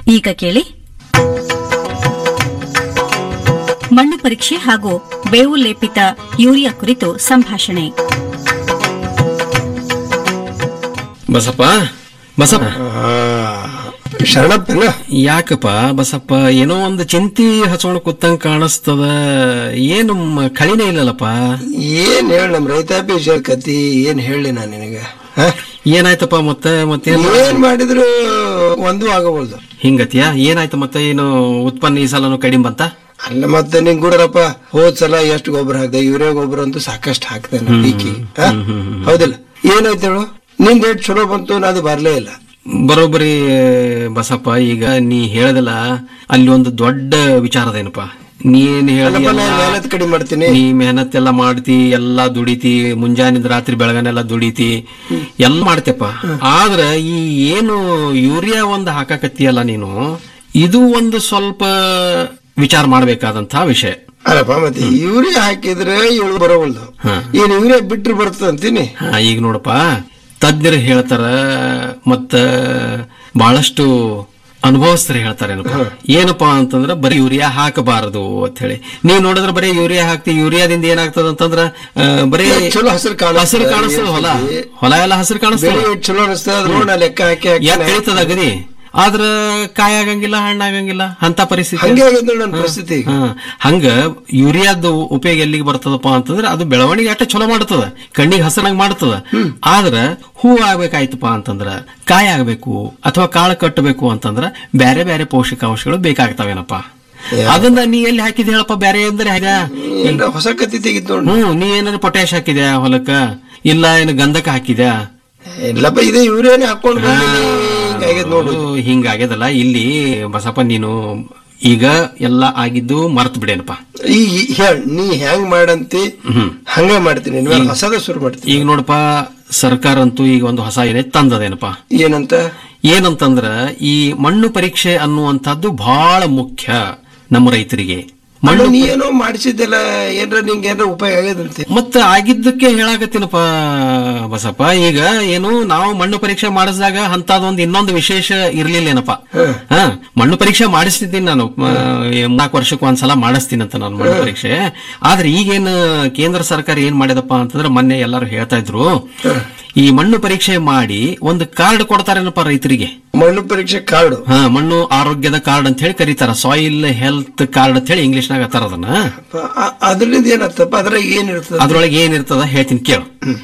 ಈಗ ಕೇಳಿ ಮಣ್ಣು ಪರೀಕ್ಷೆ ಹಾಗೂ ಬೇವು ಲೇಪಿತ ಯೂರಿಯಾ ಕುರಿತು ಸಂಭಾಷಣೆ ಬಸಪ್ಪ ಬಸಪ್ಪ ಶರಣಪ್ಪನ ಯಾಕಪ್ಪ ಬಸಪ್ಪ ಏನೋ ಒಂದು ಚಿಂತಿ ಹಚ್ಕೊಂಡು ಕೂತಂಗ್ ಕಾಣಿಸ್ತದ ಏನು ಮ- ಕಳಿನೇ ಇಲ್ಲಲ್ಲಪ್ಪ ಏನ್ ಹೇಳ ನಮ್ ರೈತಾಪಿ ವಿಷಯ ಕತಿ ಏನ್ ಹೇಳಿ ನಾನು ನಿನಗ ಹ? ಏನಾಯ್ತಪ್ಪ ಮತ್ತೆ ಮತ್ತೇನ್ ಏನ್ ಮಾಡಿದ್ರು ಒಂದು ಆಗಬಹುದು ಹಿಂಗತಿಯ ಏನಾಯ್ತು ಮತ್ತೆ ಏನು ಉತ್ಪನ್ನ ಈ ಸಲನು ಕಡಿಮೆ ಬಂತ ಅಲ್ಲ ಮತ್ತೆ ನಿಂಗ್ ಗುಡರಪ್ಪ ಹೋದ್ ಸಲ ಎಷ್ಟು ಗೊಬ್ಬರ ಹಾಕ್ದೆ ಯೂರಿಯಾ ಗೊಬ್ಬರ ಅಂತೂ ಸಾಕಷ್ಟು ಹಾಕ್ದೆ ನಾನು ಪೀಕಿಗೆ ಹ? ಹೌದಿಲ್ಲ ಏನಾಯ್ತು ಹೇಳು ನಿಂದ ಎಷ್ಟು ಚಲೋ ಬಂತು ನಾ ಅದು ಬರ್ಲೇ ಇಲ್ಲ ಬರೋಬ್ಬರಿ ಬಸಪ್ಪ ಈಗ ನೀ ಹೇಳದಲ್ಲ ಅಲ್ಲಿ ಒಂದು ದೊಡ್ಡ ವಿಚಾರದೇನಪ್ಪ ನೀನ್ ಹೇಳಿ ಅಲ್ಲಪ್ಪ, ನಾನ್ ಮೇಹನತ್ ಕಡಿಮೆ ಮಾಡ್ತೀನಿ ನೀ ಮೆಹನತ್ ಎಲ್ಲ ಮಾಡ್ತಿ ಎಲ್ಲಾ ದುಡಿತಿ ಮುಂಜಾನಿಂದ ರಾತ್ರಿ ಬೆಳಗನೆಲ್ಲ ದುಡಿತಿ ಎಲ್ಲ ಮಾಡ್ತೇಪ್ಪ ಆದ್ರ ಈ ಏನು ಯೂರಿಯಾ ಒಂದು ಹಾಕಾಕತ್ತೀಯಲ್ಲ ನೀನು ಇದು ಒಂದು ಸ್ವಲ್ಪ ವಿಚಾರ ಮಾಡ್ಬೇಕಾದಂತ ವಿಷಯ ಅಲ್ಲಪ್ಪ ಮತ್ತೆ ಯೂರಿಯಾ ಹಾಕಿದ್ರೆ ಇಳು ಬರೋವಲ್ದು ಹಾ. ಏನ್ ಯೂರಿಯಾ ಬಿಟ್ರೆ ಬರ್ತದ ಅಂತೀನಿ ಹಾ, ಈಗ ನೋಡಪ್ಪ ತಜ್ಞರು ಹೇಳ್ತಾರ ಮತ್ತ ಬಹಳಷ್ಟು ಅನುಭವಸ್ಥರು ಹೇಳ್ತಾರೇನಪ್ಪ ಏನಪ್ಪಾ ಅಂತಂದ್ರ ಬರೀ ಯೂರಿಯಾ ಹಾಕಬಾರದು ಅಂತ ಹೇಳಿ ನೀವ್ ನೋಡಿದ್ರೆ ಬರೀ ಯೂರಿಯಾ ಹಾಕ್ತಿ ಯೂರಿಯಾದಿಂದ ಏನಾಗ್ತದ ಅಂತಂದ್ರ ಆ, ಬರೀ ಚಲೋ ಹಸಿರು ಕಾಣಿಸ್ತದ. ಹಸಿರು ಕಾಣಿಸ್ತದ ಹೊಲ ಹೊಲ ಎಲ್ಲ ಹಸಿರು ಕಾಣಿಸ್ತದ ಬೆಳೆ ಎಷ್ಟ್ ಚಲೋ ಅನಿಸ್ತದ ಅದ್ ನೋಡ್ ನಾ ಲೆಕ್ಕ ಹಾಕಿ ಹಾಕಿ ಯಾಕೆ ಬೆಳೀತದ ಅಗದಿ ಆದ್ರ ಕಾಯಿ ಆಗಂಗಿಲ್ಲ ಹಣ್ಣಾಗಂಗಿಲ್ಲ ಅಂತ ಪರಿಸ್ಥಿತಿ ಹಂಗೆ ಆಗಿದೆ ನೋಡಿ ನನ್ನ ಪರಿಸ್ಥಿತಿ ಈಗ. ಹಾ, ಹಂಗ ಯೂರಿಯಾದ ಉಪಯೋಗ ಎಲ್ಲಿಗೆ ಬರ್ತದಪ್ಪ ಅಂತಂದ್ರೆ ಅದು ಬೆಳವಣಿಗೆ ಅಷ್ಟ ಚಲೋ ಮಾಡ್ತದ ಕಣ್ಣಿಗೆ ಹಸನಾಗಿ ಮಾಡ್ತದ ಆದ್ರ ಹೂ ಆಗ್ಬೇಕಾಯ್ತಪ್ಪ ಅಂತಂದ್ರ ಕಾಯಿ ಆಗ್ಬೇಕು ಅಥವಾ ಕಾಳು ಕಟ್ಟಬೇಕು ಅಂತಂದ್ರ ಬೇರೆ ಬೇರೆ ಪೋಷಕಾಂಶಗಳು ಬೇಕಾಗ್ತಾವೇನಪ್ಪ ಅದನ್ನ ನೀ ಎಲ್ಲಿ ಹಾಕಿದ್ ಹೇಳಪ್ಪ ಬೇರೆ ಅಂದ್ರೆ ಹಾಗ ಏನ್ರ ಹೊಸ ಕತ್ತಿ ತೆಗಿತ್ ನೋಡಿ ಹ್ಮ್ ನೀ ಏನಾದ್ರು ಪೊಟ್ಯಾಶ್ ಹಾಕಿದ್ಯಾ ಹೊಲಕ್ಕ ಇಲ್ಲ ಏನು ಗಂಧಕ ಹಾಕಿದ್ಯಾ ಇಲ್ಲಪ್ಪ ಇದೇ ಯೂರಿಯಾನೇ ಹಾಕೊಂಡು ಬಂದಿನಿ ಹಿಂಗಾಗ್ಯದ ನೋಡು ಅದು ಹಿಂಗಾಗ್ಯದಲ್ಲ ಇಲ್ಲಿ ಬಸಪ್ಪ ನೀನು ಈಗ ಎಲ್ಲ ಆಗಿದ್ದು ಮರ್ತ್ ಬಿಡೇನಪ್ಪ ಈ ಈ- ಹೇಳ್ ನೀ ಹೆಂಗ್ ಮಾಡಂತಿ ಹಂಗ ಮಾಡ್ತೀನಿ ಇನ್ಮೇಲೆ ಹೊಸದ ಶುರು ಮಾಡ್ತೀನಿ ಈಗ ನೋಡಪ್ಪ ಸರ್ಕಾರ ಅಂತೂ ಈಗ ಒಂದು ಹೊಸ ಏನೇ ತಂದದೇನಪ್ಪ ಏನಂತ ಏನಂತಂದ್ರ ಈ ಮಣ್ಣು ಪರೀಕ್ಷೆ ಅನ್ನುವಂಥದ್ದು ಬಹಳ ಮುಖ್ಯ ನಮ್ಮ ರೈತರಿಗೆ ಮಣ್ಣು ನೀ ಏನೋ ಮಾಡಿಸಿದ್ದೆಲ್ಲ ಏನ್ರ ನಿಂಗೆ ಏನ್ರ ಉಪಯೋಗ ಆಗ್ಯದಂತೆ ಮತ್ತ ಆಗಿದ್ದಕ್ಕೆ ಹೇಳಾಕತ್ತೀನಪ್ಪ ಬಸಪ್ಪ ಈಗ ಏನು ನಾವು ಮಣ್ಣು ಪರೀಕ್ಷೆ ಮಾಡಿಸಿದಾಗ ಅಂತದೊಂದು ಇನ್ನೊಂದು ವಿಶೇಷ ಇರ್ಲಿಲ್ಲೇನಪ್ಪ ಹಾ ಮಣ್ಣು ಪರೀಕ್ಷೆ ಮಾಡಿಸ್ತಿದ್ದೀನಿ ನಾನು ಮ, ನಾಲ್ಕು ವರ್ಷಕ್ಕೆ ಒಂದ್ಸಲ ಮಾಡಿಸ್ತೀನಿ ಅಂತ ನಾನು ಮಣ್ಣು ಪರೀಕ್ಷೆ ಆದ್ರೆ ಈಗೇನು ಕೇಂದ್ರ ಸರ್ಕಾರ ಏನ್ ಮಾಡಿದಪ್ಪ ಅಂತಂದ್ರೆ ಮೊನ್ನೆ ಎಲ್ಲರೂ ಹೇಳ್ತಾ ಇದ್ರು ಈ ಮಣ್ಣು ಪರೀಕ್ಷೆ ಮಾಡಿ ಒಂದು ಕಾರ್ಡ್ ಕೊಡ್ತಾರೇನಪ್ಪ ರೈತರಿಗೆ ಮಣ್ಣು ಪರೀಕ್ಷೆ ಕಾರ್ಡು ಹಾ ಮಣ್ಣು ಆರೋಗ್ಯದ ಕಾರ್ಡ್ ಅಂತ ಹೇಳಿ ಕರೀತಾರ ಸಾಯಿಲ್ ಹೆಲ್ತ್ ಕಾರ್ಡ್ ಅಂತ ಹೇಳಿ ಇಂಗ್ಲಿಷ್ನಾಗ ಅತ್ತಾರ ಅದನ್ನ ಅದ್ರಿಂದ ಏನತ್ತಪ್ಪ ಅದ್ರಾಗ ಏನಿರ್ತದ ಅದ್ರೊಳಗೆ ಏನಿರ್ತದ ಹೇಳ್ತೀನಿ ಕೇಳು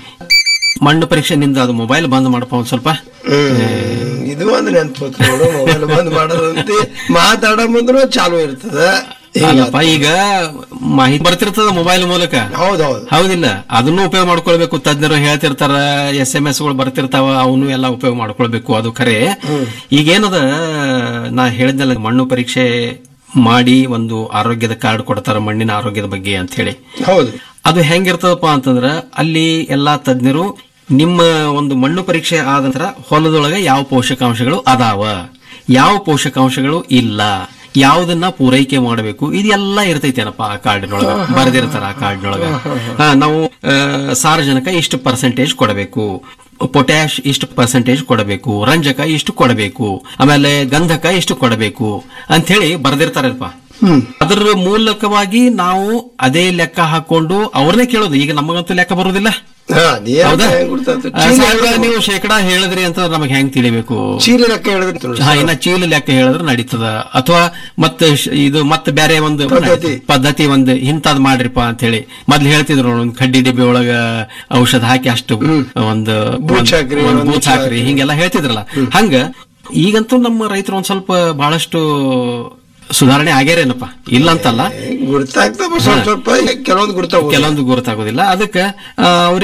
ಮಣ್ಣು ಪರೀಕ್ಷೆ ನಿಂದ ಅದು ಮೊಬೈಲ್ ಬಂದ್ ಮಾಡಪ್ಪ ಒಂದ್ ಸ್ವಲ್ಪ ಹ್ಮ್. ಇದು ಒಂದು ನೆನ್ಪು ನೋಡು ಮೊಬೈಲ್ ಬಂದ್ ಮಾಡೋದಂತೆ ಮಾತಾಡ ಮುಂದ್ರು ಚಾಲು ಇರ್ತದ ಅಲ್ಲಪ್ಪ ಈಗ ಮಾಹಿತಿ ಬರ್ತಿರ್ತದ ಮೊಬೈಲ್ ಮೂಲಕ ಹೌದೌದು ಹೌದಿಲ್ಲ ಅದನ್ನು ಉಪಯೋಗ ಮಾಡ್ಕೊಳ್ಬೇಕು ತಜ್ಞರು ಹೇಳ್ತಿರ್ತಾರ ಎಸ್ ಎಂ ಎಸ್ ಗಳು ಬರ್ತಿರ್ತಾವ ಅವನು ಎಲ್ಲ ಉಪಯೋಗ ಮಾಡ್ಕೊಳ್ಬೇಕು ಅದು ಖರೆ ಈಗೇನದ ನಾ ಹೇಳಿದ್ನಲ್ಲ ಮಣ್ಣು ಪರೀಕ್ಷೆ ಮಾಡಿ ಒಂದು ಆರೋಗ್ಯದ ಕಾರ್ಡ್ ಕೊಡ್ತಾರ ಮಣ್ಣಿನ ಆರೋಗ್ಯದ ಬಗ್ಗೆ ಅಂತ ಹೇಳಿ ಹೌದು ಅದು ಹೆಂಗಿರ್ತದಪ್ಪ ಅಂತಂದ್ರ ಅಲ್ಲಿ ಎಲ್ಲಾ ತಜ್ಞರು ನಿಮ್ಮ ಒಂದು ಮಣ್ಣು ಪರೀಕ್ಷೆ ಆದ ನಂತರ ಹೊಲದೊಳಗೆ ಯಾವ ಪೋಷಕಾಂಶಗಳು ಅದಾವ ಯಾವ ಪೋಷಕಾಂಶಗಳು ಇಲ್ಲ ಯಾವುದನ್ನ ಪೂರೈಕೆ ಮಾಡಬೇಕು ಇದೆಲ್ಲ ಇರ್ತೈತೇನಪ್ಪ ಆ ಕಾರ್ಡಿನೊಳಗ ಬರೆದಿರ್ತಾರ ಆ ಕಾರ್ಡಿನೊಳಗ ಹಾ, ನಾವು ಆ, ಸಾರಜನಕ ಇಷ್ಟು ಪರ್ಸೆಂಟೇಜ್ ಕೊಡಬೇಕು ಪೊಟ್ಯಾಶ್ ಇಷ್ಟು ಪರ್ಸೆಂಟೇಜ್ ಕೊಡಬೇಕು ರಂಜಕ ಇಷ್ಟು ಕೊಡಬೇಕು ಆಮೇಲೆ ಗಂಧಕ ಇಷ್ಟು ಕೊಡಬೇಕು ಅಂತ ಹೇಳಿ ಬರ್ದಿರ್ತಾರಪ್ಪ ಅದರ ಮೂಲಕವಾಗಿ ನಾವು ಅದೇ ಲೆಕ್ಕ ಹಾಕೊಂಡು ಅವ್ರನ್ನೇ ಕೇಳೋದು ಈಗ ನಮಗಂತೂ ಲೆಕ್ಕ ಬರುದಿಲ್ಲ ಹಾ ಅದೇನ್ ಹೌದಾ ಹೆಂಗ್ ಗುರ್ತಾತು? ಆ, ಚೀಲ ಸಾಹೇಬ್ರ, ನೀವು ಶೇಕಡಾ ಹೇಳಿದ್ರಿ ಅಂತ ನಮಗೆ ಹೆಂಗ್ ತಿಳಿಬೇಕು ಚೀಲ ಲೆಕ್ಕ ಹೇಳಿದ್ರೆ ನೋಡಿ ಹಾ ಇನ್ನ ಚೀಲ ಲೆಕ್ಕ ಹೇಳಿದ್ರೆ ನಡೀತದ ಅಥವಾ ಮತ್ತೆ ಶ- ಇದು ಮತ್ತೆ ಬೇರೆ ಒಂದು ಪದ್ಧತಿ. ಪದ್ಧತಿ ಒಂದು ಇಂಥದ್ ಮಾಡ್ರಿಪ್ಪ ಅಂತ ಹೇಳಿ ಮೊದ್ಲು ಹೇಳ್ತಿದ್ರು ನೋಡು, ಒಂದು ಕಡ್ಡಿ ಡಬ್ಬಿ ಒಳಗ ಔಷಧ ಹಾಕಿ ಅಷ್ಟು ಒಂದು ಬೂಚ್ ಹಾಕ್ರಿ, ಒಂದು ಒಂದು ಬೂಚ್ ಹಾಕ್ರಿ ಹಿಂಗೆಲ್ಲ ಹೇಳ್ತಿದ್ರಲ್ಲ ಹಂಗ ಈಗಂತೂ ನಮ್ಮ ರೈತರು ಒಂದ್ ಸ್ವಲ್ಪ ಬಹಳಷ್ಟು ಸುಧಾರಣೆ ಆಗ್ಯಾರೇನಪ್ಪ ಇಲ್ಲ ಅಂತಲ್ಲ ಗುರ್ತಾಗ್ತಪ್ಪ ಸ್ವಲ್ಪ ಸ್ವಲ್ಪ ಕೆಲವೊಂದು ಗುರ್ತಾಗ ಕೆಲವೊಂದು ಗುರುತಾಗೋದಿಲ್ಲ ಅದಕ್ಕೆ ಅವ್ರಿಗೆ